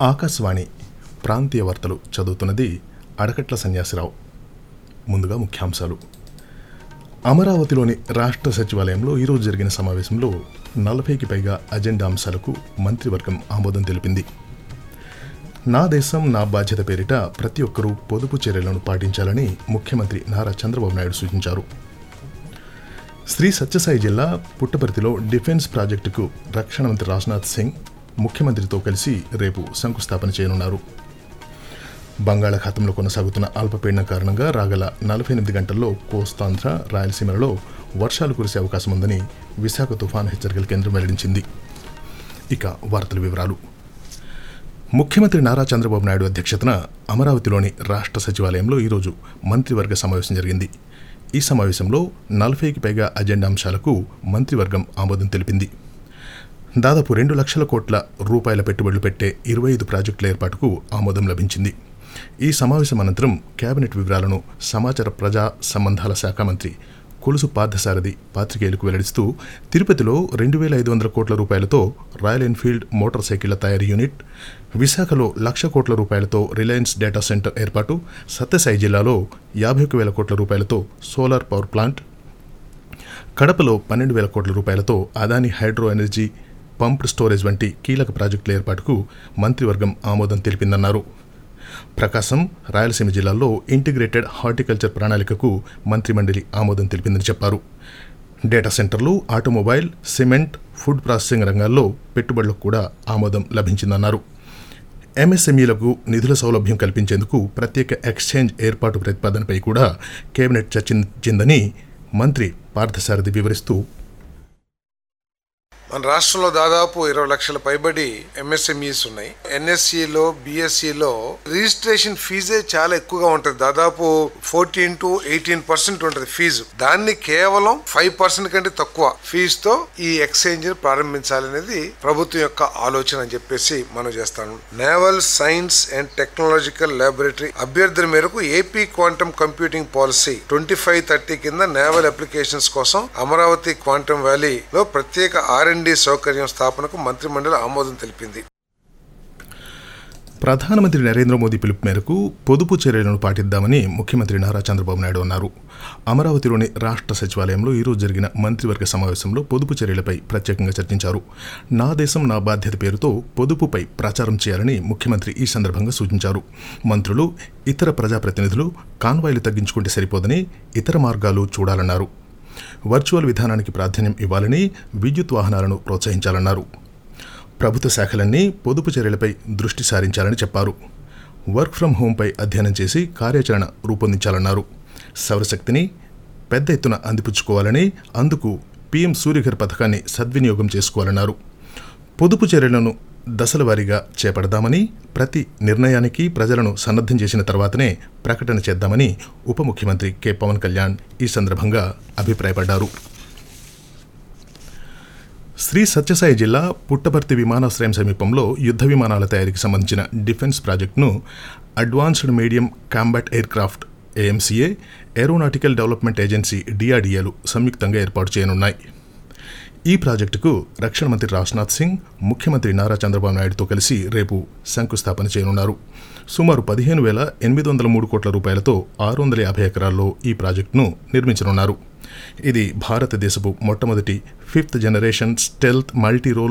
ఆకాశవాణి ప్రాంతీయ వార్తలు చదువుతున్నది అడకట్ల సన్యాసిరావు ముందుగా ముఖ్యాంశాలు అమరావతిలోని రాష్ట్ర సచివాలయంలో ఈరోజు జరిగిన సమావేశంలో నలభైకి పైగా అజెండా అంశాలకు మంత్రివర్గం ఆమోదం తెలిపింది నా దేశం నా బాధ్యత పేరిట ప్రతి ఒక్కరూ పొదుపు చర్యలను పాటించాలని ముఖ్యమంత్రి నారా చంద్రబాబు నాయుడు సూచించారు శ్రీ సత్యసాయి జిల్లా పుట్టపర్తిలో డిఫెన్స్ ప్రాజెక్టుకు రక్షణ మంత్రి రాజ్నాథ్ సింగ్ ముఖ్యమంత్రితో కలిసి రేపు శంకుస్థాపన చేయనున్నారు బంగాళాఖాతంలో కొనసాగుతున్న అల్పపీడనం కారణంగా రాగల నలభై ఎనిమిది గంటల్లో కోస్తాంధ్ర రాయలసీమలలో వర్షాలు కురిసే అవకాశం ఉందని విశాఖ తుఫాను హెచ్చరికల కేంద్రం వెల్లడించింది ఇక వార్తల వివరాలు ముఖ్యమంత్రి నారా చంద్రబాబు నాయుడు అధ్యక్షతన అమరావతిలోని రాష్ట్ర సచివాలయంలో ఈరోజు మంత్రివర్గ సమావేశం జరిగింది ఈ సమావేశంలో నలభైకి పైగా అజెండా అంశాలకు మంత్రివర్గం ఆమోదం తెలిపింది దాదాపు రెండు లక్షల కోట్ల రూపాయల పెట్టుబడులు పెట్టే ఇరవై ఐదు ప్రాజెక్టుల ఏర్పాటుకు ఆమోదం లభించింది ఈ సమావేశం అనంతరం కేబినెట్ వివరాలను సమాచార ప్రజా సంబంధాల శాఖ మంత్రి కొలుసు పార్థసారథి పాత్రికేయులకు వెల్లడిస్తూ తిరుపతిలో రెండు వేల ఐదు వందల కోట్ల రూపాయలతో రాయల్ ఎన్ఫీల్డ్ మోటార్ సైకిళ్ల తయారీ యూనిట్ విశాఖలో లక్ష కోట్ల రూపాయలతో రిలయన్స్ డేటా సెంటర్ ఏర్పాటు సత్యసాయి జిల్లాలో యాభై ఒక వేల కోట్ల రూపాయలతో సోలార్ పవర్ ప్లాంట్ కడపలో పన్నెండు వేల కోట్ల రూపాయలతో Adani hydro energy pumped storage వంటి కీలక ప్రాజెక్టుల ఏర్పాటుకు మంత్రివర్గం ఆమోదం తెలిపిందన్నారు ప్రకాశం రాయలసీమ జిల్లాల్లో ఇంటిగ్రేటెడ్ హార్టికల్చర్ ప్రణాళికకు మంత్రిమండలి ఆమోదం తెలిపిందని చెప్పారు డేటా సెంటర్లు ఆటోమొబైల్ సిమెంట్ ఫుడ్ ప్రాసెసింగ్ రంగాల్లో పెట్టుబడులకు కూడా ఆమోదం లభించిందన్నారు ఎంఎస్ఎంఈలకు నిధుల సౌలభ్యం కల్పించేందుకు ప్రత్యేక ఎక్స్చేంజ్ ఏర్పాటు ప్రతిపాదనపై కూడా కేబినెట్ చర్చించిందని మంత్రి పార్థసారథి వివరిస్తూ మన రాష్ట్రంలో దాదాపు ఇరవై లక్షల పైబడి ఎంఎస్ఎంఈస్ ఉన్నాయి ఎన్ఎస్సిలో బిఎస్సిలో రిజిస్ట్రేషన్ ఫీజే చాలా ఎక్కువగా ఉంటుంది దాదాపు ఫోర్టీన్ టు ఎయిటీన్ పర్సెంట్ ఉంటుంది ఫీజు దాన్ని కేవలం ఫైవ్ పర్సెంట్ కంటే తక్కువ ఫీజుతో ఈ ఎక్స్చేంజ్ ప్రారంభించాలనేది ప్రభుత్వం యొక్క ఆలోచన అని చెప్పేసి మనం చేస్తాను naval science and technological laboratory అభ్యర్థుల మేరకు AP quantum computing policy twenty five thirty కింద నేవల్ అప్లికేషన్స్ కోసం అమరావతి క్వాంటమ్ వ్యాలీలో ప్రత్యేక ఆర్ అండ్ డి సౌకర్యం స్థాపనకు మంత్రిమండలి ఆమోదం తెలిపింది ప్రధానమంత్రి నరేంద్ర మోదీ పిలుపు మేరకు పొదుపు చర్యలను పాటిద్దామని ముఖ్యమంత్రి నారా చంద్రబాబు నాయుడు అన్నారు అమరావతిలోని రాష్ట్ర సచివాలయంలో ఈరోజు జరిగిన మంత్రివర్గ సమావేశంలో పొదుపు చర్యలపై ప్రత్యేకంగా చర్చించారు నా దేశం నా బాధ్యత పేరుతో పొదుపుపై ప్రచారం చేయాలని ముఖ్యమంత్రి ఈ సందర్భంగా సూచించారు మంత్రులు ఇతర ప్రజాప్రతినిధులు కాన్వాయిలు తగ్గించుకుంటే సరిపోదని ఇతర మార్గాలు చూడాలన్నారు వర్చువల్ విధానానికి ప్రాధాన్యం ఇవ్వాలని విద్యుత్ వాహనాలను ప్రోత్సహించాలన్నారు ప్రభుత్వ శాఖలన్నీ పొదుపు చర్యలపై దృష్టి సారించాలని చెప్పారు వర్క్ ఫ్రం హోంపై అధ్యయనం చేసి కార్యాచరణ రూపొందించాలన్నారు సౌరశక్తిని పెద్ద ఎత్తున అందిపుచ్చుకోవాలని అందుకు పీఎం సూర్యఘర్ పథకాన్ని సద్వినియోగం చేసుకోవాలన్నారు పొదుపు చర్యలను దశల వారీగా చేపడదామని ప్రతి నిర్ణయానికి ప్రజలను సన్నద్ధం చేసిన తర్వాతనే ప్రకటన చేద్దామని ఉప ముఖ్యమంత్రి కె పవన్ కళ్యాణ్ ఈ సందర్భంగా అభిప్రాయపడ్డారు శ్రీ సత్యసాయి జిల్లా పుట్టపర్తి విమానాశ్రయం సమీపంలో యుద్ధ విమానాల తయారీకి సంబంధించిన డిఫెన్స్ ప్రాజెక్టును advanced medium combat aircraft AMCA aeronautical development agency డిఆర్డీఏలు సంయుక్తంగా ఏర్పాటు చేయనున్నాయి ఈ ప్రాజెక్టుకు రక్షణ మంత్రి రాజ్నాథ్ సింగ్ ముఖ్యమంత్రి నారా చంద్రబాబు నాయుడుతో కలిసి రేపు శంకుస్థాపన చేయనున్నారు సుమారు పదిహేను వేల ఎనిమిది వందల మూడు కోట్ల రూపాయలతో ఆరు వందల యాభై ఎకరాల్లో ఈ ప్రాజెక్టును నిర్మించనున్నారు ఇది భారతదేశపు మొట్టమొదటి fifth generation stealth multi role